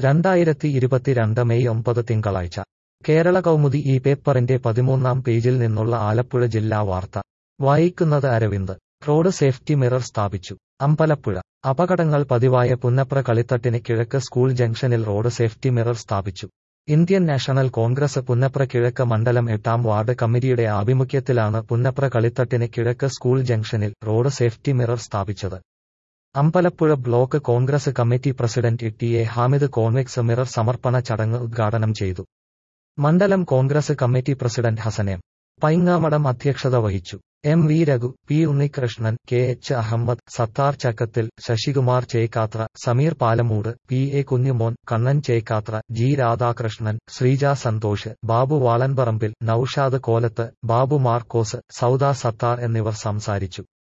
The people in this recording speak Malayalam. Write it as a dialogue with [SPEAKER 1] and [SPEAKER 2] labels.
[SPEAKER 1] രണ്ടായിരത്തി ഇരുപത്തിരണ്ട് മെയ് ഒമ്പത് തിങ്കളാഴ്ച കേരള കൗമുദി ഈ പേപ്പറിന്റെ പതിമൂന്നാം പേജിൽ നിന്നുള്ള ആലപ്പുഴ ജില്ലാ വാർത്ത വായിക്കുന്നത് അരവിന്ദ് റോഡ് സേഫ്റ്റി മിറർ സ്ഥാപിച്ചു അമ്പലപ്പുഴ അപകടങ്ങൾ പതിവായ പുന്നപ്ര കളിത്തട്ടിന് കിഴക്ക് സ്കൂൾ ജംഗ്ഷനിൽ റോഡ് സേഫ്റ്റി മിറർ സ്ഥാപിച്ചു ഇന്ത്യൻ നാഷണൽ കോൺഗ്രസ് പുന്നപ്ര കിഴക്ക് മണ്ഡലം എട്ടാം വാർഡ് കമ്മിറ്റിയുടെ ആഭിമുഖ്യത്തിലാണ് പുന്നപ്ര കളിത്തട്ടിന് കിഴക്ക് സ്കൂൾ ജംഗ്ഷനിൽ റോഡ് സേഫ്റ്റി മിറർ സ്ഥാപിച്ചത് Ambalappuzha block Congress committee president T A Hamid convex mirror സമർപ്പണ ചടങ്ങ് ഉദ്ഘാടനം ചെയ്തു മണ്ഡലം Congress committee president Hasan M Paingamadam അധ്യക്ഷത വഹിച്ചു M V Raghu P Unnikrishnan K H Ahammad Sathar Chakkathil Sasikumar Chekkathra Sameer Palamoodu P A Kunjumon Kannan Chekkathra G Radhakrishnan Sreeja Santhosh Babu Valanparambil Noushad Kolathu Babu Markose Souda Sathar എന്നിവർ സംസാരിച്ചു